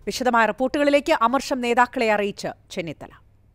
വിശദമായ റിപ്പോർട്ടുകളിലേക്ക് അമർഷം നേതാക്കളെ അറിയിച്ച് ചെന്നിത്തല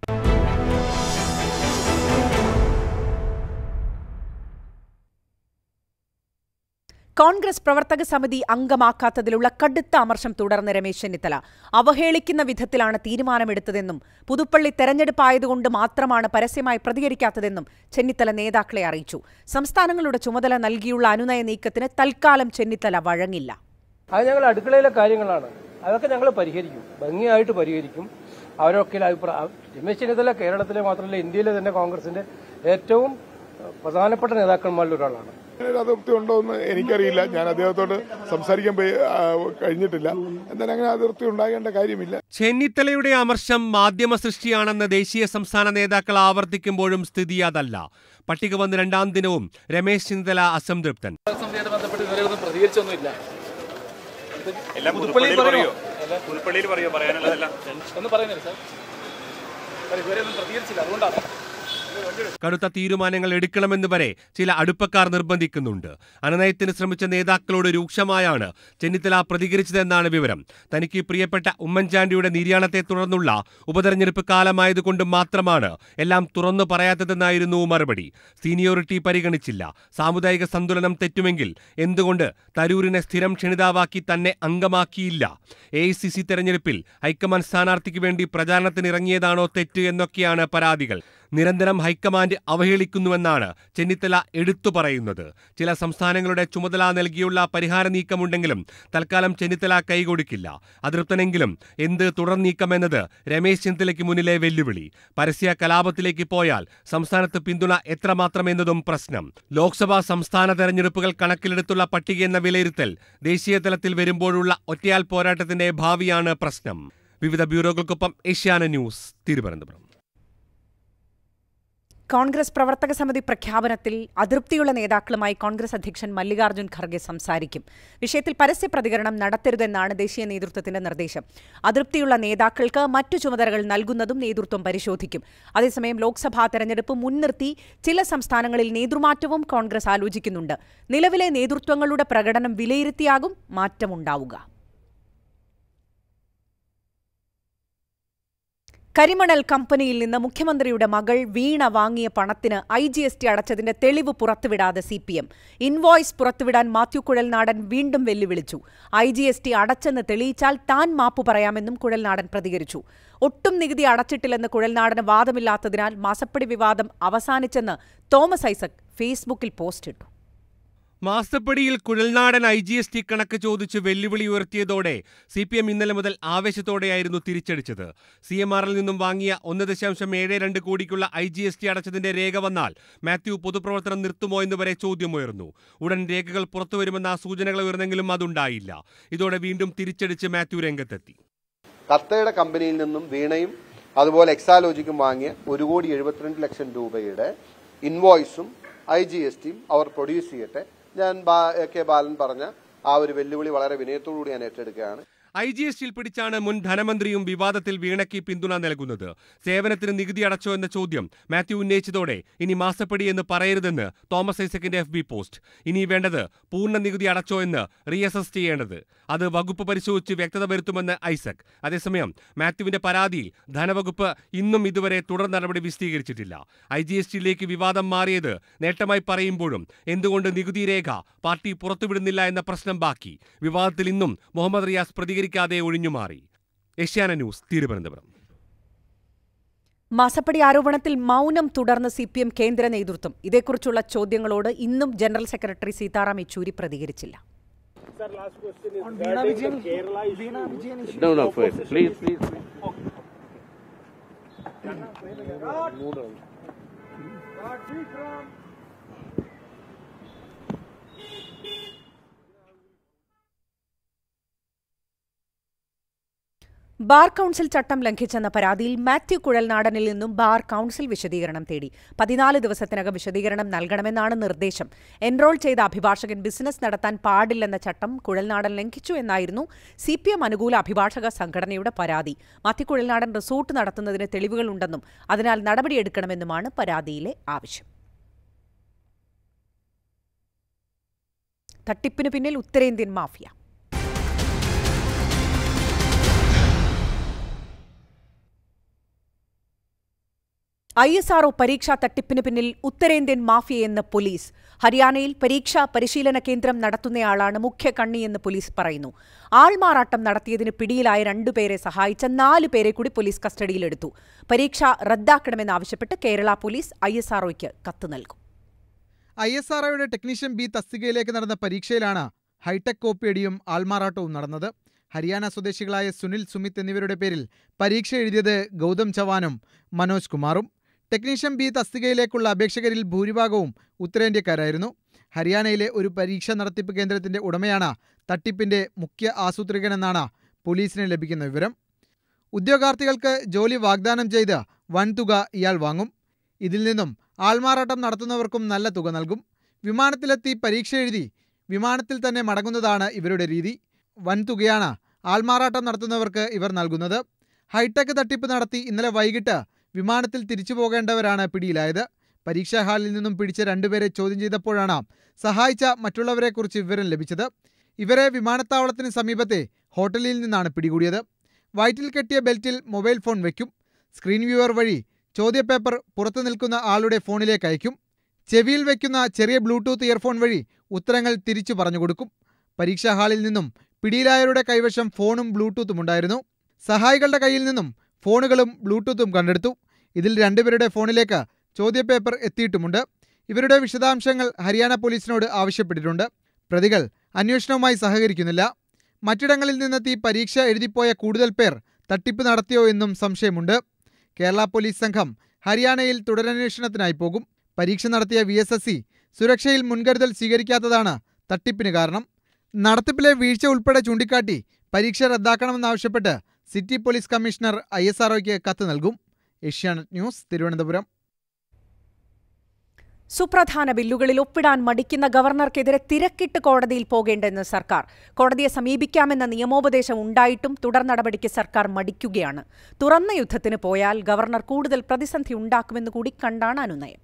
കോൺഗ്രസ് പ്രവർത്തക സമിതി അംഗമാക്കാത്തതിലുള്ള കടുത്ത അമർഷം തുടർന്ന് രമേശ് ചെന്നിത്തല അവഹേളിക്കുന്ന വിധത്തിലാണ് തീരുമാനമെടുത്തതെന്നും പുതുപ്പള്ളി തെരഞ്ഞെടുപ്പായതുകൊണ്ട് മാത്രമാണ് പരസ്യമായി പ്രതികരിക്കാത്തതെന്നും ചെന്നിത്തല നേതാക്കളെ അറിയിച്ചു സംസ്ഥാനങ്ങളുടെ ചുമതല നൽകിയുള്ള അനുനയ നീക്കത്തിന് തൽക്കാലം ചെന്നിത്തല വഴങ്ങില്ല അത് ഞങ്ങൾ അടുക്കളയിലെ കാര്യങ്ങളാണ് അതൊക്കെ ഞങ്ങൾ പരിഹരിക്കും ഭംഗിയായിട്ട് പരിഹരിക്കും അവരൊക്കെ അഭിപ്രായം രമേശ് ചെന്നിത്തല കേരളത്തിലെ മാത്രമല്ല ഇന്ത്യയിലെ തന്നെ കോൺഗ്രസിന്റെ ഏറ്റവും ഏഹ്, പ്രധാനപ്പെട്ട നേതാക്കന്മാരിൽ ഒരാളാണ് ഒരു അതിർത്തി ഉണ്ടോ എന്ന് എനിക്കറിയില്ല ഞാൻ അദ്ദേഹത്തോട് സംസാരിക്കാൻ പോയി ആ, കഴിഞ്ഞിട്ടില്ല എന്തായാലും അങ്ങനെ അതിർത്തി ഉണ്ടാകേണ്ട കാര്യമില്ല ചെന്നിത്തലയുടെ അമർഷം മാധ്യമ സൃഷ്ടിയാണെന്ന് ദേശീയ സംസ്ഥാന നേതാക്കൾ ആവർത്തിക്കുമ്പോഴും സ്ഥിതി അതല്ല പട്ടിക വന്ന് രണ്ടാം ദിനവും രമേശ് ചെന്നിത്തല അസംതൃപ്തൻ സമിതിയായിട്ട് ബന്ധപ്പെട്ട് ഇതുവരെ ഒന്നും പ്രതികരിച്ചൊന്നുമില്ല എല്ലാം പുതുപ്പള്ളിയിൽ പറയോ പുതുപ്പള്ളിയിൽ പറയോ പറയാനുള്ളതെല്ലാം എന്ന് പറയുന്നില്ല സാർ സാർ ഇതുവരെ ഒന്നും പ്രതികരിച്ചില്ല അതുകൊണ്ടാണ് കടുത്ത തീരുമാനങ്ങൾ എടുക്കണമെന്ന് വരെ ചില അടുപ്പക്കാർ നിർബന്ധിക്കുന്നുണ്ട് അനുനയത്തിന് ശ്രമിച്ച നേതാക്കളോട് രൂക്ഷമായാണ് ചെന്നിത്തല പ്രതികരിച്ചതെന്നാണ് വിവരം തനിക്ക് പ്രിയപ്പെട്ട ഉമ്മൻചാണ്ടിയുടെ നിര്യാണത്തെ തുടർന്നുള്ള ഉപതെരഞ്ഞെടുപ്പ് കാലമായതുകൊണ്ട് മാത്രമാണ് എല്ലാം തുറന്നു പറയാത്തതെന്നായിരുന്നു മറുപടി സീനിയോറിറ്റി പരിഗണിച്ചില്ല സാമുദായിക സന്തുലനം തെറ്റുമെങ്കിൽ എന്തുകൊണ്ട് തരൂരിനെ സ്ഥിരം ക്ഷണിതാവാക്കി തന്നെ അംഗമാക്കിയില്ല എ ഐ സി സി തെരഞ്ഞെടുപ്പിൽ ഹൈക്കമാൻഡ് സ്ഥാനാർത്ഥിക്ക് വേണ്ടി പ്രചാരണത്തിനിറങ്ങിയതാണോ തെറ്റ് എന്നൊക്കെയാണ് പരാതികൾ നിരന്തരം ഹൈക്കമാൻഡ് അവഹേളിക്കുന്നുവെന്നാണ് ചെന്നിത്തല എടുത്തു പറയുന്നത് ചില സംസ്ഥാനങ്ങളുടെ ചുമതല നൽകിയുള്ള പരിഹാര നീക്കമുണ്ടെങ്കിലും തൽക്കാലം ചെന്നിത്തല കൈകൊടുക്കില്ല അതൃപ്തനെങ്കിലും എന്ത് തുടർ നീക്കമെന്നത് രമേശ് ചെന്നിത്തലയ്ക്ക് മുന്നിലെ വെല്ലുവിളി പരസ്യ കലാപത്തിലേക്ക് പോയാൽ സംസ്ഥാനത്ത് പിന്തുണ എത്രമാത്രമെന്നതും പ്രശ്നം ലോക്സഭാ സംസ്ഥാന തെരഞ്ഞെടുപ്പുകൾ കണക്കിലെടുത്തുള്ള പട്ടികയെന്ന വിലയിരുത്തൽ ദേശീയ തലത്തിൽ വരുമ്പോഴുള്ള ഒറ്റയാൽ പോരാട്ടത്തിന്റെ ഭാവിയാണ് പ്രശ്നം വിവിധ ബ്യൂറോകൾക്കൊപ്പം ഏഷ്യാന ന്യൂസ് തിരുവനന്തപുരം കോൺഗ്രസ് പ്രവർത്തക സമിതി പ്രഖ്യാപനത്തിൽ അതൃപ്തിയുള്ള നേതാക്കളുമായി കോൺഗ്രസ് അധ്യക്ഷൻ മല്ലികാർജ്ജുൻ ഖർഗെ സംസാരിക്കും വിഷയത്തിൽ പരസ്യ പ്രതികരണം നടത്തരുതെന്നാണ് ദേശീയ നേതൃത്വത്തിന്റെ നിർദ്ദേശം അതൃപ്തിയുള്ള നേതാക്കൾക്ക് മറ്റു ചുമതലകൾ നൽകുന്നതും നേതൃത്വം പരിശോധിക്കും അതേസമയം ലോക്സഭാ തെരഞ്ഞെടുപ്പ് മുൻനിർത്തി ചില സംസ്ഥാനങ്ങളിൽ നേതൃമാറ്റവും കോൺഗ്രസ് ആലോചിക്കുന്നുണ്ട് നിലവിലെ നേതൃത്വങ്ങളുടെ പ്രകടനം വിലയിരുത്തിയാകും മാറ്റമുണ്ടാവുക കരിമണൽ കമ്പനിയിൽ നിന്ന് മുഖ്യമന്ത്രിയുടെ മകൾ വീണ വാങ്ങിയ പണത്തിന് ഐ ജി എസ് ടി അടച്ചതിന്റെ തെളിവ് പുറത്തുവിടാതെ സി പി എം ഇൻവോയ്സ് പുറത്തുവിടാൻ മാത്യു കുഴൽനാടൻ വീണ്ടും വെല്ലുവിളിച്ചു ഐ ജി എസ് ടി അടച്ചെന്ന് തെളിയിച്ചാൽ താൻ മാപ്പ് പറയാമെന്നും കുഴൽനാടൻ പ്രതികരിച്ചു ഒട്ടും നികുതി അടച്ചിട്ടില്ലെന്ന് കുഴൽനാടന് വാദമില്ലാത്തതിനാൽ മാസപ്പടി വിവാദം അവസാനിച്ചെന്ന് തോമസ് ഐസക് ഫേസ്ബുക്കിൽ പോസ്റ്റിട്ടു മാസപ്പടിയിൽ Kuzhalnadan I G S T കണക്ക് ചോദിച്ച് വെല്ലുവിളി ഉയർത്തിയതോടെ സി പി എം ഇന്നലെ മുതൽ ആവേശത്തോടെയായിരുന്നു തിരിച്ചടിച്ചത് സി എം ആറിൽ നിന്നും വാങ്ങിയ ഒന്ന് ദശാംശം ഏഴ് രണ്ട് കോടിക്കുള്ള ഐ ജി എസ് ടി അടച്ചതിന്റെ രേഖ വന്നാൽ മാത്യു പൊതുപ്രവർത്തനം നിർത്തുമോ എന്ന് വരെ ചോദ്യമുയർന്നു ഉടൻ രേഖകൾ പുറത്തുവരുമെന്ന സൂചനകൾ ഉയർന്നെങ്കിലും അതുണ്ടായില്ല ഇതോടെ വീണ്ടും തിരിച്ചടിച്ച് മാത്യു രംഗത്തെത്തി കത്തയുടെ കമ്പനിയിൽ നിന്നും വീണയും അതുപോലെ എക്സാലോജിക്കും വാങ്ങിയ ഒരു കോടി എഴുപത്തിരണ്ട് ലക്ഷം രൂപയുടെ ഇൻവോയ്സും ഐ ജി എസ് ടിയും അവർ പ്രൊഡ്യൂസ് ചെയ്യട്ടെ ഞാൻ ബാ- എ കെ ബാലൻ പറഞ്ഞ ആ ഒരു വെല്ലുവിളി വളരെ വിനയത്തോടുകൂടി ഞാൻ ഏറ്റെടുക്കുകയാണ് ഐ ജി എസ് ടിയിൽ പിടിച്ചാണ് മുൻ ധനമന്ത്രിയും വിവാദത്തിൽ വീണയ്ക്ക് പിന്തുണ നൽകുന്നത് സേവനത്തിന് നികുതി അടച്ചോ എന്ന ചോദ്യം മാത്യു ഉന്നയിച്ചതോടെ ഇനി മാസപ്പടി എന്ന് പറയരുതെന്ന് തോമസ് ഐസക്കിന്റെ എഫ് ബി പോസ്റ്റ് ഇനി വേണ്ടത് പൂർണ്ണ നികുതി അടച്ചോ എന്ന് റീഅസസ് ചെയ്യേണ്ടത് അത് വകുപ്പ് പരിശോധിച്ച് വ്യക്തത വരുത്തുമെന്ന് ഐസക് അതേസമയം മാത്യുവിന്റെ പരാതിയിൽ ധനവകുപ്പ് ഇന്നും ഇതുവരെ തുടർ നടപടി വിശദീകരിച്ചിട്ടില്ല ഐ ജി എസ് ടിയിലേക്ക് വിവാദം മാറിയത് നേട്ടമായി പറയുമ്പോഴും എന്തുകൊണ്ട് നികുതി രേഖ പാർട്ടി പുറത്തുവിടുന്നില്ല എന്ന പ്രശ്നം ബാക്കി വിവാദത്തിൽ ഇന്നും മുഹമ്മദ് റിയാസ് പ്രതികരിക്കാതെ ഒഴിഞ്ഞുമാറി ഏഷ്യാന ന്യൂസ് തിരുവനന്തപുരം മാസപ്പടി ആരോപണത്തിൽ മൗനം തുടർന്ന് സി പി എം കേന്ദ്ര നേതൃത്വം ഇതേക്കുറിച്ചുള്ള ചോദ്യങ്ങളോട് ഇന്നും ജനറൽ സെക്രട്ടറി സീതാറാം യെച്ചൂരി പ്രതികരിച്ചില്ല No, no, please, please, please. Bar council ചട്ടം ലംഘിച്ചെന്ന പരാതിയിൽ മാത്യു കുഴൽനാടനിൽ നിന്നും ബാർ കൌൺസിൽ വിശദീകരണം തേടി പതിനാല് ദിവസത്തിനകം വിശദീകരണം നൽകണമെന്നാണ് നിർദ്ദേശം എൻറോൾ ചെയ്ത അഭിഭാഷകൻ ബിസിനസ് നടത്താൻ പാടില്ലെന്ന ചട്ടം കുഴൽനാടൻ ലംഘിച്ചു എന്നായിരുന്നു സി പി എം അനുകൂല അഭിഭാഷക സംഘടനയുടെ പരാതി മാത്യു കുഴൽനാടൻ റിസോർട്ട് നടത്തുന്നതിന് തെളിവുകളുണ്ടെന്നും അതിനാൽ നടപടിയെടുക്കണമെന്നുമാണ് പരാതിയിലെ ആവശ്യം തട്ടിപ്പിന് പിന്നിൽ ഉത്തരേന്ത്യൻ മാഫിയ ഐ എസ് ആർഒ പരീക്ഷാ തട്ടിപ്പിന് പിന്നിൽ ഉത്തരേന്ത്യൻ മാഫിയെന്ന് പോലീസ് ഹരിയാനയിൽ പരീക്ഷാ പരിശീലന കേന്ദ്രം നടത്തുന്നയാളാണ് മുഖ്യ കണ്ണിയെന്ന് പോലീസ് പറയുന്നു ആൾമാറാട്ടം നടത്തിയതിന് പിടിയിലായ രണ്ടുപേരെ സഹായിച്ച നാല് പേരെ കൂടി പോലീസ് കസ്റ്റഡിയിലെടുത്തു പരീക്ഷ റദ്ദാക്കണമെന്നാവശ്യപ്പെട്ട് കേരള പോലീസ് ഐ എസ് ആർഒയ്ക്ക് കത്ത് നൽകും ഐ എസ് ആർ ഒയുടെ ടെക്നീഷ്യൻ ബി തസ്തികയിലേക്ക് നടന്ന പരീക്ഷയിലാണ് ഹൈടെക് കോപ്പിയടിയും ആൾമാറാട്ടവും നടന്നത് ഹരിയാന സ്വദേശികളായ സുനിൽ സുമിത് എന്നിവരുടെ പേരിൽ പരീക്ഷ എഴുതിയത് ഗൗതം ചവാനും മനോജ് കുമാറും ടെക്നീഷ്യൻ ബി തസ്തികയിലേക്കുള്ള അപേക്ഷകരിൽ ഭൂരിഭാഗവും ഉത്തരേന്ത്യക്കാരായിരുന്നു ഹരിയാനയിലെ ഒരു പരീക്ഷ നടത്തിപ്പ് കേന്ദ്രത്തിന്റെ ഉടമയാണ് തട്ടിപ്പിന്റെ മുഖ്യ ആസൂത്രകനെന്നാണ് പോലീസിന് ലഭിക്കുന്ന വിവരം ഉദ്യോഗാർത്ഥികൾക്ക് ജോലി വാഗ്ദാനം ചെയ്ത് വൻതുക ഇയാൾ വാങ്ങും ഇതിൽ നിന്നും ആൾമാറാട്ടം നടത്തുന്നവർക്കും നല്ല തുക നൽകും വിമാനത്തിലെത്തി പരീക്ഷ എഴുതി വിമാനത്തിൽ തന്നെ മടങ്ങുന്നതാണ് ഇവരുടെ രീതി വൻതുകയാണ് ആൾമാറാട്ടം നടത്തുന്നവർക്ക് ഇവർ നൽകുന്നത് ഹൈടെക് തട്ടിപ്പ് നടത്തി ഇന്നലെ വൈകിട്ട് വിമാനത്തിൽ തിരിച്ചു പോകേണ്ടവരാണ് പിടിയിലായത് പരീക്ഷാ ഹാളിൽ നിന്നും പിടിച്ച രണ്ടുപേരെ ചോദ്യം ചെയ്തപ്പോഴാണ് സഹായിച്ച മറ്റുള്ളവരെക്കുറിച്ച് വിവരം ലഭിച്ചത് ഇവരെ വിമാനത്താവളത്തിന് സമീപത്തെ ഹോട്ടലിൽ നിന്നാണ് പിടികൂടിയത് വയറ്റിൽ കെട്ടിയ ബെൽറ്റിൽ മൊബൈൽ ഫോൺ വയ്ക്കും സ്ക്രീൻ വ്യൂവർ വഴി ചോദ്യപേപ്പർ പുറത്തു നിൽക്കുന്ന ആളുടെ ഫോണിലേക്ക് അയക്കും ചെവിയിൽ വയ്ക്കുന്ന ചെറിയ ബ്ലൂടൂത്ത് ഇയർഫോൺ വഴി ഉത്തരങ്ങൾ തിരിച്ചു പറഞ്ഞു കൊടുക്കും പരീക്ഷാ ഹാളിൽ നിന്നും പിടിയിലായവരുടെ കൈവശം ഫോണും ബ്ലൂടൂത്തും ഉണ്ടായിരുന്നു സഹായികളുടെ കയ്യിൽ നിന്നും ഫോണുകളും ബ്ലൂടൂത്തും കണ്ടെടുത്തു ഇതിൽ രണ്ടുപേരുടെ ഫോണിലേക്ക് ചോദ്യപേപ്പർ എത്തിയിട്ടുമുണ്ട് ഇവരുടെ വിശദാംശങ്ങൾ ഹരിയാന പോലീസിനോട് ആവശ്യപ്പെട്ടിട്ടുണ്ട് പ്രതികൾ അന്വേഷണവുമായി സഹകരിക്കുന്നില്ല മറ്റിടങ്ങളിൽ നിന്നെത്തി പരീക്ഷ എഴുതിപ്പോയ കൂടുതൽ പേർ തട്ടിപ്പ് നടത്തിയോ എന്നും സംശയമുണ്ട് കേരള പോലീസ് സംഘം ഹരിയാനയിൽ തുടരന്വേഷണത്തിനായി പോകും പരീക്ഷ നടത്തിയ വി എസ് എസ് സി സുരക്ഷയിൽ മുൻകരുതൽ സ്വീകരിക്കാത്തതാണ് തട്ടിപ്പിന് കാരണം നടത്തിപ്പിലെ വീഴ്ച ഉൾപ്പെടെ ചൂണ്ടിക്കാട്ടി പരീക്ഷ റദ്ദാക്കണമെന്നാവശ്യപ്പെട്ട് city police commissioner I S ആർഒയ്ക്ക് കത്ത് നൽകും ഏഷ്യാനെറ്റ് ന്യൂസ് തിരുവനന്തപുരം സുപ്രധാന ബില്ലുകളിൽ ഒപ്പിടാൻ മടിക്കുന്ന ഗവർണർക്കെതിരെ തിരക്കിട്ട് കോടതിയിൽ പോകേണ്ടെന്ന് സർക്കാർ കോടതിയെ സമീപിക്കാമെന്ന നിയമോപദേശം ഉണ്ടായിട്ടും തുടർ നടപടിക്ക് സർക്കാർ മടിക്കുകയാണ് തുറന്ന യുദ്ധത്തിന് പോയാൽ ഗവർണർ കൂടുതൽ പ്രതിസന്ധി ഉണ്ടാക്കുമെന്ന് കൂടി കണ്ടാണ് അനുനയം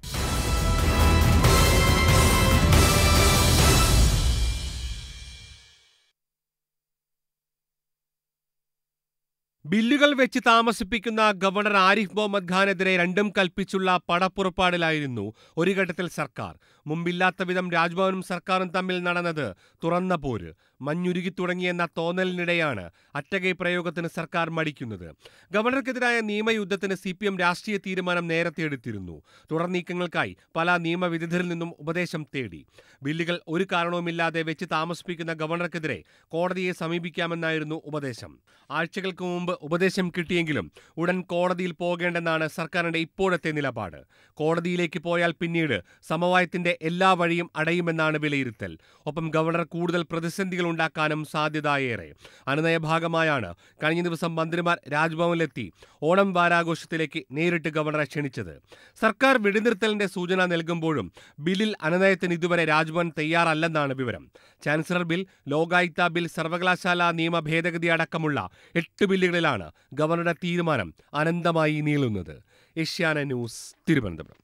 ബില്ലുകൾ വെച്ച് താമസിപ്പിക്കുന്ന ഗവർണർ ആരിഫ് മുഹമ്മദ് ഖാനെതിരെ രണ്ടും കൽപ്പിച്ചുള്ള പടപ്പുറപ്പാടിലായിരുന്നു ഒരു ഘട്ടത്തിൽ സർക്കാർ മുമ്പില്ലാത്ത വിധം രാജ്ഭവനും സർക്കാരും തമ്മിൽ നടന്നത് തുറന്ന പോര് മഞ്ഞുരുകി തുടങ്ങിയെന്ന തോന്നലിനിടെയാണ് അറ്റകൈ പ്രയോഗത്തിന് സർക്കാർ മടിക്കുന്നത് ഗവർണർക്കെതിരായ നിയമയുദ്ധത്തിന് സി പി എം രാഷ്ട്രീയ തീരുമാനം നേരത്തെ എടുത്തിരുന്നു തുടർ നീക്കങ്ങൾക്കായി പല നിയമവിദഗ്ധരിൽ നിന്നും ഉപദേശം തേടി ബില്ലുകൾ ഒരു കാരണവുമില്ലാതെ വെച്ച് താമസിപ്പിക്കുന്ന ഗവർണർക്കെതിരെ കോടതിയെ സമീപിക്കാമെന്നായിരുന്നു ഉപദേശം ആഴ്ചകൾക്ക് മുമ്പ് ഉപദേശം കിട്ടിയെങ്കിലും ഉടൻ കോടതിയിൽ പോകേണ്ടെന്നാണ് സർക്കാരിന്റെ ഇപ്പോഴത്തെ നിലപാട് കോടതിയിലേക്ക് പോയാൽ പിന്നീട് സമവായത്തിന്റെ എല്ലാ വഴിയും അടയുമെന്നാണ് വിലയിരുത്തൽ ഒപ്പം ഗവർണർ കൂടുതൽ പ്രതിസന്ധികൾ ഉണ്ടാക്കാനും സാധ്യത ഏറെ അനുനയ ഭാഗമായാണ് കഴിഞ്ഞ ദിവസം മന്ത്രിമാർ രാജ്ഭവനിലെത്തി ഓണം വാരാഘോഷത്തിലേക്ക് നേരിട്ട് ഗവർണറെ ക്ഷണിച്ചത് സർക്കാർ വെടിനിർത്തലിന്റെ സൂചന നൽകുമ്പോഴും ബില്ലിൽ അനുനയത്തിന് ഇതുവരെ രാജ്ഭവൻ തയ്യാറല്ലെന്നാണ് വിവരം ചാൻസലർ ബിൽ ലോകായുക്ത ബിൽ സർവകലാശാല നിയമ ഭേദഗതി അടക്കമുള്ള എട്ട് ബില്ലുകളിലാണ് ഗവർണറുടെ തീരുമാനം അനന്തമായി നീളുന്നത് ഏഷ്യാന ന്യൂസ് തിരുവനന്തപുരം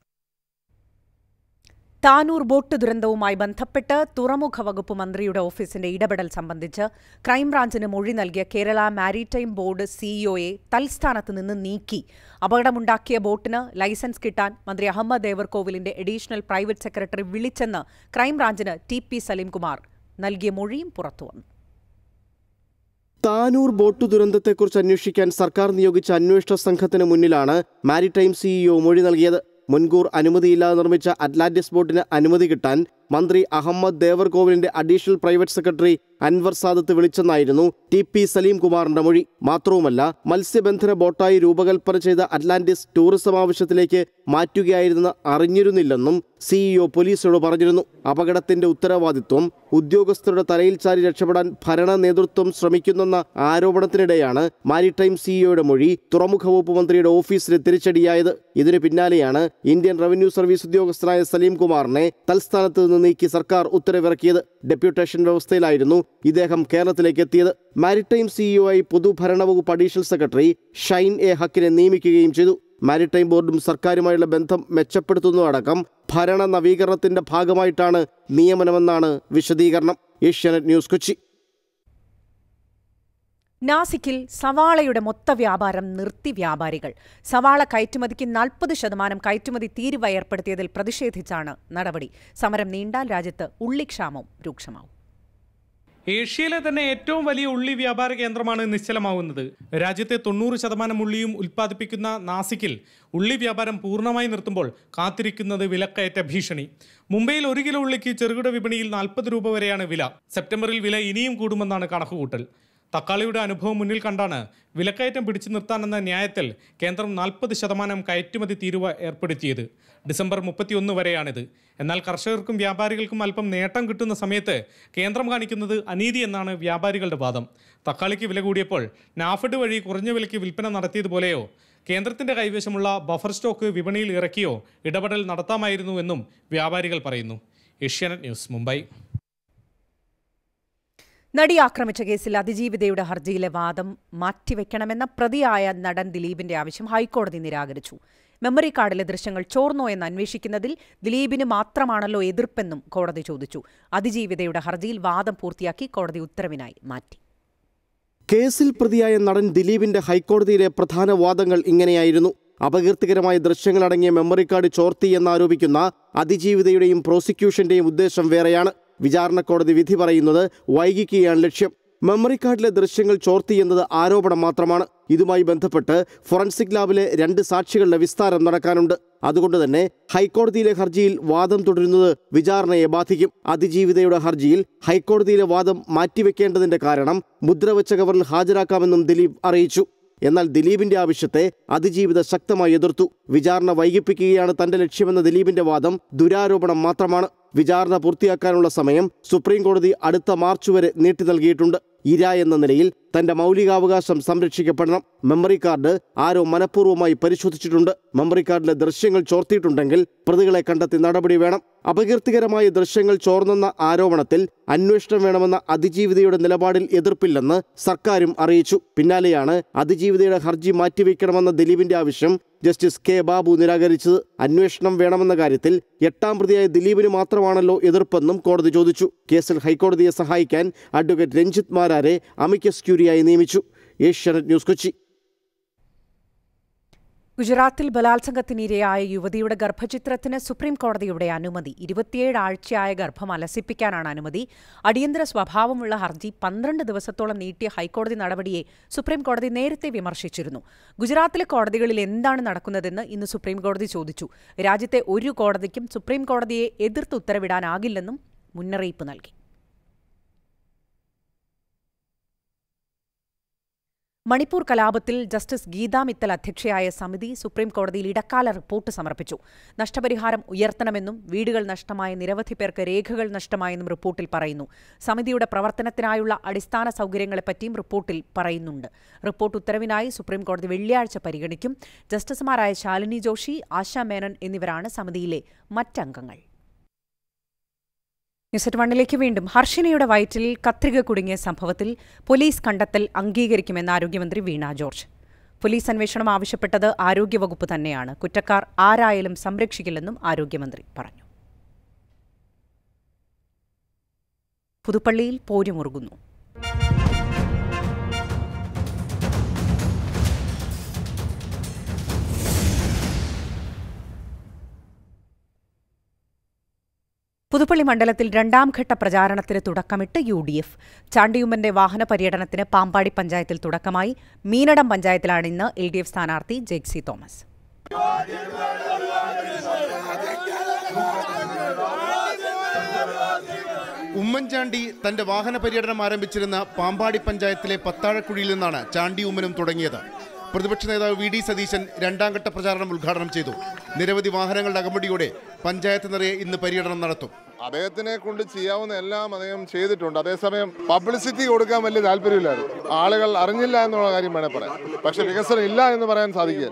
താനൂർ ബോട്ട് ദുരന്തവുമായി ബന്ധപ്പെട്ട് തുറമുഖ വകുപ്പ് മന്ത്രിയുടെ ഓഫീസിന്റെ ഇടപെടൽ സംബന്ധിച്ച് ക്രൈംബ്രാഞ്ചിന് മൊഴി നൽകിയ കേരള മാരിടൈം ബോർഡ് സിഇഒയെ തൽസ്ഥാനത്ത് നിന്ന് നീക്കി അപകടമുണ്ടാക്കിയ ബോട്ടിന് ലൈസൻസ് കിട്ടാൻ മന്ത്രി അഹമ്മദ് ദേവർകോവിലിന്റെ അഡീഷണൽ പ്രൈവറ്റ് സെക്രട്ടറി വിളിച്ചെന്ന് ക്രൈംബ്രാഞ്ചിന് ടി പി സലീംകുമാർ നൽകിയ മൊഴിയും പുറത്തുവന്നു താനൂർ ബോട്ട് ദുരന്തത്തെക്കുറിച്ച് അന്വേഷിക്കാൻ സർക്കാർ നിയോഗിച്ച അന്വേഷണ സംഘത്തിന് മുന്നിലാണ് മാരിടൈം സിഇഒ മൊഴി നൽകിയത് മുൻകൂർ അനുമതിയില്ലാതെ നിർമ്മിച്ച അറ്റ്ലാന്റിസ് ബോട്ടിന് അനുമതി കിട്ടാൻ മന്ത്രി അഹമ്മദ് ദേവർകോവിലിന്റെ additional private secretary Anwar Sadath വിളിച്ചെന്നായിരുന്നു ടി പി സലീം കുമാറിന്റെ മൊഴി മാത്രവുമല്ല മത്സ്യബന്ധന ബോട്ടായി രൂപകൽപ്പന ചെയ്ത അറ്റ്ലാന്റിസ് ടൂറിസം ആവശ്യത്തിലേക്ക് മാറ്റുകയായിരുന്നെന്ന് അറിഞ്ഞിരുന്നില്ലെന്നും സിഇഒ പോലീസിനോട് പറഞ്ഞിരുന്നു അപകടത്തിന്റെ ഉത്തരവാദിത്വം ഉദ്യോഗസ്ഥരുടെ തലയിൽ ചാരി രക്ഷപ്പെടാൻ ഭരണ നേതൃത്വം ശ്രമിക്കുന്നെന്ന ആരോപണത്തിനിടെയാണ് മാരിടൈം സിഇഒയുടെ മൊഴി തുറമുഖ വകുപ്പ് മന്ത്രിയുടെ ഓഫീസിന് തിരിച്ചടിയായത് ഇതിനു പിന്നാലെയാണ് ഇന്ത്യൻ റവന്യൂ സർവീസ് ഉദ്യോഗസ്ഥനായ സലീം കുമാറിനെ തൽസ്ഥാനത്ത് നിന്ന് നീക്കി സർക്കാർ ഉത്തരവിറക്കിയത് ഡെപ്യൂട്ടേഷൻ വ്യവസ്ഥയിലായിരുന്നു ഇദ്ദേഹം കേരളത്തിലേക്ക് എത്തിയത് മാരിടൈം സിഇഒ ആയി പൊതുഭരണ വകുപ്പ് അഡീഷണൽ സെക്രട്ടറി ഷൈൻ എ ഹക്കിനെ നിയമിക്കുകയും ചെയ്തു മാരിടൈം ബോർഡും സർക്കാരുമായുള്ള ബന്ധം മെച്ചപ്പെടുത്തുന്നതടക്കം ഭരണ നവീകരണത്തിന്റെ ഭാഗമായിട്ടാണ് നിയമനമെന്നാണ് വിശദീകരണം ഏഷ്യാനെറ്റ് ന്യൂസ് കൊച്ചി നാസിക്കിൽ സവാളയുടെ മൊത്ത വ്യാപാരം നിർത്തി വ്യാപാരികൾ സവാള കയറ്റുമതിക്ക് നാൽപ്പത് ശതമാനം കയറ്റുമതി തീരുവ ഏർപ്പെടുത്തിയതിൽ പ്രതിഷേധിച്ചാണ് നടപടി സമരം നീണ്ടാൽ രാജ്യത്ത് ഉള്ളിക്ഷാമം രൂക്ഷമാവും ഏഷ്യയിലെ തന്നെ ഏറ്റവും വലിയ ഉള്ളി വ്യാപാര കേന്ദ്രമാണ് നിശ്ചലമാവുന്നത് രാജ്യത്തെ തൊണ്ണൂറ് ശതമാനം ഉള്ളിയും ഉൽപ്പാദിപ്പിക്കുന്ന നാസിക്കിൽ ഉള്ളി വ്യാപാരം പൂർണ്ണമായി നിർത്തുമ്പോൾ കാത്തിരിക്കുന്നത് വിലക്കയറ്റ ഭീഷണി മുംബൈയിൽ ഒരു കിലോ ഉള്ളിക്ക് ചെറുകിട വിപണിയിൽ നാൽപ്പത് രൂപ വരെയാണ് വില സെപ്റ്റംബറിൽ വില ഇനിയും കൂടുമെന്നാണ് കണക്കുകൂട്ടൽ തക്കാളിയുടെ അനുഭവം മുന്നിൽ കണ്ടാണ് വിലക്കയറ്റം പിടിച്ചു നിർത്താനെന്ന ന്യായത്തിൽ കേന്ദ്രം നാൽപ്പത് ശതമാനം കയറ്റുമതി തീരുവ ഏർപ്പെടുത്തിയത് ഡിസംബർ മുപ്പത്തിയൊന്ന് വരെയാണിത് എന്നാൽ കർഷകർക്കും വ്യാപാരികൾക്കും അല്പം നേട്ടം കിട്ടുന്ന സമയത്ത് കേന്ദ്രം കാണിക്കുന്നത് അനീതി എന്നാണ് വ്യാപാരികളുടെ വാദം തക്കാളിക്ക് വില കൂടിയപ്പോൾ നാഫഡ് വഴി കുറഞ്ഞ വിലയ്ക്ക് വിൽപ്പന നടത്തിയതുപോലെയോ കേന്ദ്രത്തിന്റെ കൈവശമുള്ള ബഫർ സ്റ്റോക്ക് വിപണിയിൽ ഇറക്കിയോ ഇടപെടൽ നടത്താമായിരുന്നു എന്നും വ്യാപാരികൾ പറയുന്നു ഏഷ്യാനെറ്റ് ന്യൂസ് മുംബൈ നടി ആക്രമിച്ച കേസിൽ അതിജീവിതയുടെ ഹർജിയിലെ വാദം മാറ്റിവെക്കണമെന്ന പ്രതിയായ നടൻ ദിലീപിന്റെ ആവശ്യം ഹൈക്കോടതി നിരാകരിച്ചു മെമ്മറി കാർഡിലെ ദൃശ്യങ്ങൾ ചോർന്നോ എന്ന് അന്വേഷിക്കുന്നതിൽ ദിലീപിന് മാത്രമാണല്ലോ എതിർപ്പെന്നും കോടതി ചോദിച്ചു അതിജീവിതയുടെ ഹർജിയിൽ വാദം പൂർത്തിയാക്കി കോടതി ഉത്തരവിനായി മാറ്റി കേസിൽ പ്രതിയായ നടൻ ദിലീപിന്റെ ഹൈക്കോടതിയിലെ പ്രധാന വാദങ്ങൾ ഇങ്ങനെയായിരുന്നു അപകീർത്തികരമായ ദൃശ്യങ്ങളടങ്ങിയ മെമ്മറി കാർഡ് ചോർത്തി എന്നാരോപിക്കുന്ന അതിജീവിതയുടെയും പ്രോസിക്യൂഷന്റെയും ഉദ്ദേശം വേറെയാണ് വിചാരണ കോടതി വിധി പറയുന്നത് വൈകിക്കുകയാണ് ലക്ഷ്യം മെമ്മറി കാർഡിലെ ദൃശ്യങ്ങൾ ചോർത്തി എന്നത് ആരോപണം മാത്രമാണ് ഇതുമായി ബന്ധപ്പെട്ട് ഫോറൻസിക് ലാബിലെ രണ്ട് സാക്ഷികളുടെ വിസ്താരം നടക്കാനുണ്ട് അതുകൊണ്ട് തന്നെ ഹൈക്കോടതിയിലെ ഹർജിയിൽ വാദം തുടരുന്നത് വിചാരണയെ ബാധിക്കും അതിജീവിതയുടെ ഹർജിയിൽ ഹൈക്കോടതിയിലെ വാദം മാറ്റിവെക്കേണ്ടതിന്റെ കാരണം മുദ്രവെച്ച കവറിൽ ഹാജരാക്കാമെന്നും ദിലീപ് അറിയിച്ചു എന്നാൽ ദിലീപിന്റെ ആവശ്യത്തെ അതിജീവിത ശക്തമായി എതിർത്തു വിചാരണ വൈകിപ്പിക്കുകയാണ് തന്റെ ലക്ഷ്യമെന്ന ദിലീപിന്റെ വാദം ദുരാരോപണം മാത്രമാണ് വിചാരണ പൂർത്തിയാക്കാനുള്ള സമയം സുപ്രീം കോടതി അടുത്ത മാർച്ച് വരെ നീട്ടി നൽകിയിട്ടുണ്ട് ഇര എന്ന നിലയിൽ തന്റെ മൗലികാവകാശം സംരക്ഷിക്കപ്പെടണം മെമ്മറി കാർഡ് ആരോ മനഃപൂർവ്വമായി പരിശോധിച്ചിട്ടുണ്ട് മെമ്മറി കാർഡിലെ ദൃശ്യങ്ങൾ ചോർത്തിയിട്ടുണ്ടെങ്കിൽ പ്രതികളെ കണ്ടെത്തി നടപടി വേണം അപകീർത്തികരമായ ദൃശ്യങ്ങൾ ചോർന്നെന്ന ആരോപണത്തിൽ അന്വേഷണം വേണമെന്ന അതിജീവിതയുടെ നിലപാടിൽ എതിർപ്പില്ലെന്ന് സർക്കാരും അറിയിച്ചു പിന്നാലെയാണ് അതിജീവിതയുടെ ഹർജി മാറ്റിവെക്കണമെന്ന ദിലീപിന്റെ ആവശ്യം ജസ്റ്റിസ് കെ ബാബു നിരാകരിച്ചത് അന്വേഷണം വേണമെന്ന കാര്യത്തിൽ എട്ടാം പ്രതിയായ ദിലീപിന് മാത്രമാണല്ലോ എതിർപ്പെന്നും കോടതി ചോദിച്ചു കേസിൽ ഹൈക്കോടതിയെ സഹായിക്കാൻ അഡ്വക്കേറ്റ് രഞ്ജിത്ത് മാരാരെ അമിക്കസ് ക്യൂരിയായി നിയമിച്ചു ഏഷ്യാനെറ്റ് ന്യൂസ് കൊച്ചി ഗുജറാത്തിൽ ബലാത്സംഗത്തിനിരയായ യുവതിയുടെ ഗർഭചിത്രത്തിന് സുപ്രീം കോടതിയുടെ അനുമതി ഇരുപത്തിയേഴ് ആഴ്ചയായ ഗർഭം അലസിപ്പിക്കാനാണ് അനുമതി അടിയന്തര സ്വഭാവമുള്ള ഹർജി പന്ത്രണ്ട് ദിവസത്തോളം നീട്ടിയ ഹൈക്കോടതി നടപടിയെ സുപ്രീം കോടതി നേരത്തെ വിമർശിച്ചിരുന്നു ഗുജറാത്തിലെ കോടതികളിൽ എന്താണ് നടക്കുന്നതെന്ന് ഇന്ന് സുപ്രീം കോടതി ചോദിച്ചു രാജ്യത്തെ ഒരു കോടതിക്കും സുപ്രീം കോടതിയെ എതിർത്ത് ഉത്തരവിടാനാകില്ലെന്നും മുന്നറിയിപ്പ് നൽകി മണിപ്പൂർ കലാപത്തിൽ ജസ്റ്റിസ് ഗീതാ മിത്തൽ അധ്യക്ഷയായ സമിതി സുപ്രീം കോടതിയിൽ ഇടക്കാല റിപ്പോർട്ട് സമർപ്പിച്ചു നഷ്ടപരിഹാരം ഉയർത്തണമെന്നും വീടുകൾ നഷ്ടമായ നിരവധി പേർക്ക് രേഖകൾ നഷ്ടമായെന്നും റിപ്പോർട്ടിൽ പറയുന്നു സമിതിയുടെ പ്രവർത്തനത്തിനായുള്ള അടിസ്ഥാന സൗകര്യങ്ങളെപ്പറ്റിയും റിപ്പോർട്ടിൽ പറയുന്നുണ്ട് റിപ്പോർട്ട് ഉത്തരവിനായി സുപ്രീം കോടതി വെള്ളിയാഴ്ച പരിഗണിക്കും ജസ്റ്റിസുമാരായ ശാലിനി ജോഷി ആശാ മേനൻ എന്നിവരാണ് സമിതിയിലെ മറ്റംഗങ്ങൾ ന്യൂസ് അറ്റ് വണ്ണിലേക്ക് വീണ്ടും ഹർഷിനയുടെ വയറ്റിൽ കത്രിക കുടുങ്ങിയ സംഭവത്തിൽ പോലീസ് കണ്ടെത്തൽ അംഗീകരിക്കുമെന്ന് ആരോഗ്യമന്ത്രി വീണ ജോർജ് പോലീസ് അന്വേഷണം ആവശ്യപ്പെട്ടത് ആരോഗ്യവകുപ്പ് തന്നെയാണ് കുറ്റക്കാർ ആരായാലും സംരക്ഷിക്കില്ലെന്നും ആരോഗ്യമന്ത്രി പറഞ്ഞു പുതുപ്പള്ളിയിൽ പോരുമുറുകുന്നു പുതുപ്പള്ളി മണ്ഡലത്തിൽ രണ്ടാം ഘട്ട പ്രചാരണത്തിന് തുടക്കമിട്ട് യു ഡി എഫ് ചാണ്ടിയുമ്മന്റെ വാഹന പര്യടനത്തിന് പാമ്പാടി പഞ്ചായത്തിൽ തുടക്കമായി മീനടം പഞ്ചായത്തിലാണ് ഇന്ന് എൽ ഡി എഫ് സ്ഥാനാർത്ഥി ജെക്സി തോമസ് ഉമ്മൻചാണ്ടി തന്റെ വാഹന പര്യടനം ആരംഭിച്ചിരുന്ന പാമ്പാടി പഞ്ചായത്തിലെ പത്താഴക്കുഴിയിൽ നിന്നാണ് ചാണ്ടി ഉമ്മനും തുടങ്ങിയത് പ്രതിപക്ഷ നേതാവ് വി ഡി സതീശൻ രണ്ടാം ഘട്ട പ്രചാരണം ഉദ്ഘാടനം ചെയ്തു നിരവധി വാഹനങ്ങളുടെ അകമ്പടിയോടെ പഞ്ചായത്ത് നിറയെ ഇന്ന് പര്യടനം നടത്തും അദ്ദേഹത്തിനെ കൊണ്ട് ചെയ്യാവുന്ന എല്ലാം അദ്ദേഹം ചെയ്തിട്ടുണ്ട് അതേസമയം പബ്ലിസിറ്റി കൊടുക്കാൻ വലിയ താല്പര്യമില്ലായിരുന്നു ആളുകൾ അറിഞ്ഞില്ല എന്നുള്ള കാര്യം വേണേൽ പറയാം പക്ഷെ വികസനം ഇല്ല എന്ന് പറയാൻ സാധിക്കില്ല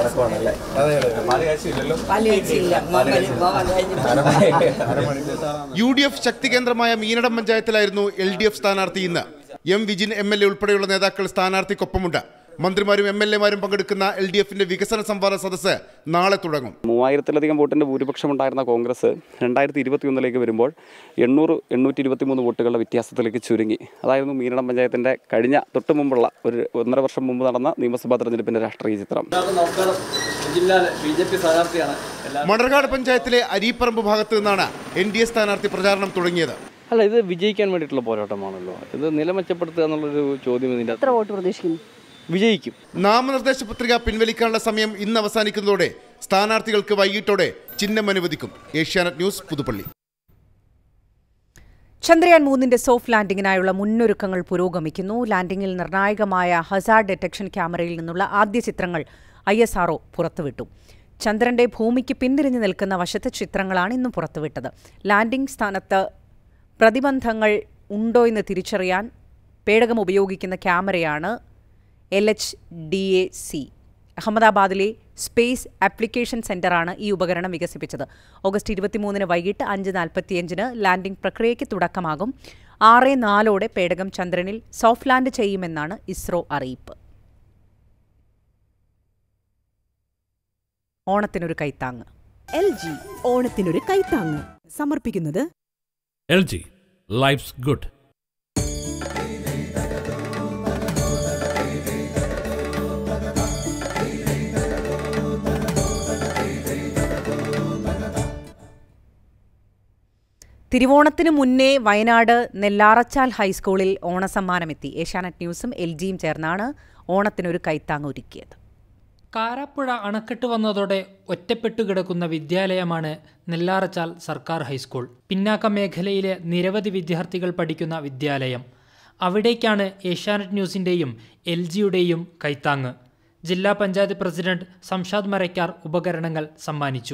യു ഡി എഫ് ശക്തി കേന്ദ്രമായ മീനടം പഞ്ചായത്തിലായിരുന്നു എൽ ഡി എഫ് സ്ഥാനാർത്ഥി ഇന്ന് M Vijin M L A ഉൾപ്പെടെയുള്ള നേതാക്കൾ സ്ഥാനാർത്ഥിക്കൊപ്പമുണ്ട് മന്ത്രിമാരും എം എൽ എമാരും പങ്കെടുക്കുന്ന എൽ ഡി എഫിന്റെ വികസന സംവാദ സദസ്സ് നാളെ തുടങ്ങും മൂവായിരത്തിലധികം വോട്ടിൻ്റെ ഭൂരിപക്ഷമുണ്ടായിരുന്ന കോൺഗ്രസ് രണ്ടായിരത്തി ഇരുപത്തിയൊന്നിലേക്ക് വരുമ്പോൾ എണ്ണൂറ് എണ്ണൂറ്റി ഇരുപത്തി മൂന്ന് വോട്ടുകളുടെ വ്യത്യാസത്തിലേക്ക് ചുരുങ്ങി അതായിരുന്നു മീനടം പഞ്ചായത്തിൻ്റെ കഴിഞ്ഞ തൊട്ട് മുമ്പുള്ള ഒരു ഒന്നര വർഷം മുമ്പ് നടന്ന നിയമസഭാ തെരഞ്ഞെടുപ്പിൻ്റെ രാഷ്ട്രീയ ചിത്രം ബി ജെ പി സ്ഥാനാർത്ഥിയാണ് മണർകാട് പഞ്ചായത്തിലെ അരീപ്പറമ്പ് ഭാഗത്ത് നിന്നാണ് എൻ ഡി എ സ്ഥാനാർത്ഥി പ്രചാരണം തുടങ്ങിയത് അല്ല ഇത് വിജയിക്കാൻ വേണ്ടിയിട്ടുള്ള പോരാട്ടമാണല്ലോ ഇത് നില മെച്ചപ്പെടുത്തുക എന്നുള്ളൊരു ചോദ്യം ഇതിൻ്റെ എത്ര വോട്ട് പ്രതീക്ഷിക്കുന്നു വിജയിക്കും നാമനിർദ്ദേശ പത്രിക പിൻവലിക്കാനുള്ള സമയം ഇന്ന് അവസാനിക്കുന്നതോടെ സ്ഥാനാർത്ഥികൾക്ക് വൈകിട്ടോടെ ചിഹ്നം അനുവദിക്കും ഏഷ്യാനെറ്റ് ന്യൂസ് പുതുപ്പള്ളി ചന്ദ്രയാൻ മൂന്നിന്റെ സോഫ്റ്റ് ലാൻഡിങ്ങിനായുള്ള മുന്നൊരുക്കങ്ങൾ പുരോഗമിക്കുന്നു ലാൻഡിങ്ങിൽ നിർണായകമായ ഹസാർഡ് ഡിറ്റക്ഷൻ ക്യാമറയിൽ നിന്നുള്ള ആദ്യ ചിത്രങ്ങൾ ഐ എസ് ആർഒ പുറത്തുവിട്ടു ചന്ദ്രന്റെ ഭൂമിക്ക് പിന്തിരിഞ്ഞു നിൽക്കുന്ന വശത്തെ ചിത്രങ്ങളാണ് ഇന്ന് പുറത്തുവിട്ടത് ലാൻഡിംഗ് സ്ഥാനത്ത് പ്രതിബന്ധങ്ങൾ ഉണ്ടോ എന്ന് തിരിച്ചറിയാൻ പേടകം ഉപയോഗിക്കുന്ന ക്യാമറയാണ് L H D A C അഹമ്മദാബാദിലെ സ്പേസ് ആപ്ലിക്കേഷൻ സെന്ററാണ് ഈ ഉപകരണം വികസിപ്പിച്ചത് ഓഗസ്റ്റ് ഇരുപത്തിമൂന്നിന് വൈകിട്ട് അഞ്ച് നാൽപ്പത്തിയഞ്ചിന് ലാൻഡിംഗ് പ്രക്രിയയ്ക്ക് തുടക്കമാകും ആറ് നാലോടെ പേടകം ചന്ദ്രനിൽ സോഫ്റ്റ് ലാൻഡ് ചെയ്യുമെന്നാണ് ഇസ്രോ അറിയിപ്പ് ഓണത്തിനൊരു കൈത്താങ്ങ് എൽ ജി ഓണത്തിനൊരു കൈത്താങ്ങ് സമർപ്പിക്കുന്നത് എൽ ജി ലൈഫ്സ് ഗുഡ് തിരുവോണത്തിന് മുന്നേ വയനാട് നെല്ലാറച്ചാൽ ഹൈസ്കൂളിൽ ഓണസമ്മാനമെത്തി ഏഷ്യാനെറ്റ് ന്യൂസും എൽ ജിയും ചേർന്നാണ് ഓണത്തിനൊരു കൈത്താങ് ഒരുക്കിയത് കാരാപ്പുഴ അണക്കെട്ട് വന്നതോടെ ഒറ്റപ്പെട്ടു കിടക്കുന്ന വിദ്യാലയമാണ് നെല്ലാറച്ചാൽ സർക്കാർ ഹൈസ്കൂൾ പിന്നാക്ക മേഖലയിലെ നിരവധി വിദ്യാർത്ഥികൾ പഠിക്കുന്ന വിദ്യാലയം അവിടേക്കാണ് ഏഷ്യാനെറ്റ് ന്യൂസിൻ്റെയും എൽ ജിയുടെയും കൈത്താങ് ജില്ലാ പഞ്ചായത്ത് പ്രസിഡന്റ് സംഷാദ് മരയ്ക്കാർ ഉപകരണങ്ങൾ സമ്മാനിച്ചു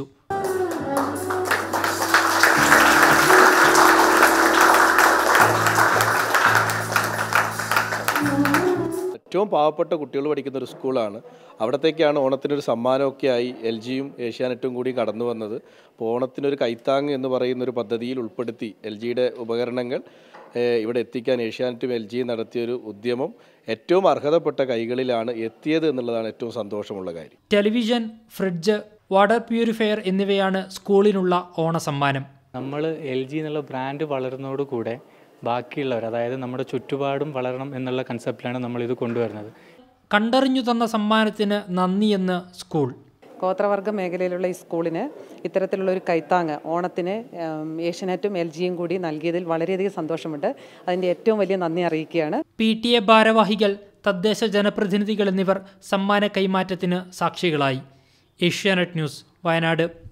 ഏറ്റവും പാവപ്പെട്ട കുട്ടികൾ പഠിക്കുന്ന ഒരു സ്കൂളാണ് അവിടത്തേക്കാണ് ഓണത്തിനൊരു സമ്മാനമൊക്കെ ആയി എൽ ജിയും ഏഷ്യാനെറ്റും കൂടി കടന്നു വന്നത് അപ്പോൾ ഓണത്തിനൊരു കൈത്താങ് എന്ന് പറയുന്ന ഒരു പദ്ധതിയിൽ ഉൾപ്പെടുത്തി എൽ ജിയുടെ ഉപകരണങ്ങൾ ഏഹ്, ഇവിടെ എത്തിക്കാൻ ഏഷ്യാനെറ്റും എൽ ജിയും നടത്തിയൊരു ഉദ്യമം ഏറ്റവും അർഹതപ്പെട്ട കൈകളിലാണ് എത്തിയത് എന്നുള്ളതാണ് ഏറ്റവും സന്തോഷമുള്ള കാര്യം ടെലിവിഷൻ ഫ്രിഡ്ജ് വാട്ടർ പ്യൂരിഫയർ എന്നിവയാണ് സ്കൂളിനുള്ള ഓണസമ്മാനം നമ്മൾ എൽ ജി എന്നുള്ള ബ്രാൻഡ് വളരുന്നതോടുകൂടെ ബാക്കിയുള്ളവർ അതായത് നമ്മുടെ ചുറ്റുപാടും വളരണം എന്നുള്ള കൺസെപ്റ്റിലാണ് നമ്മൾ ഇത് കൊണ്ടുവരുന്നത് കണ്ടറിഞ്ഞു തന്ന സമ്മാനത്തിന് നന്ദിയെന്ന് സ്കൂൾ ഗോത്രവർഗ മേഖലയിലുള്ള ഈ സ്കൂളിന് ഇത്തരത്തിലുള്ള ഒരു കൈത്താങ്ങ് ഓണത്തിന് ഉം, ഏഷ്യനെറ്റും എൽ ജിയും കൂടി നൽകിയതിൽ വളരെയധികം സന്തോഷമുണ്ട് അതിൻ്റെ ഏറ്റവും വലിയ നന്ദി അറിയിക്കുകയാണ് പി ടി എ ഭാരവാഹികൾ തദ്ദേശ ജനപ്രതിനിധികൾ എന്നിവർ സമ്മാന കൈമാറ്റത്തിന് സാക്ഷികളായി ഏഷ്യാനെറ്റ് ന്യൂസ് വയനാട്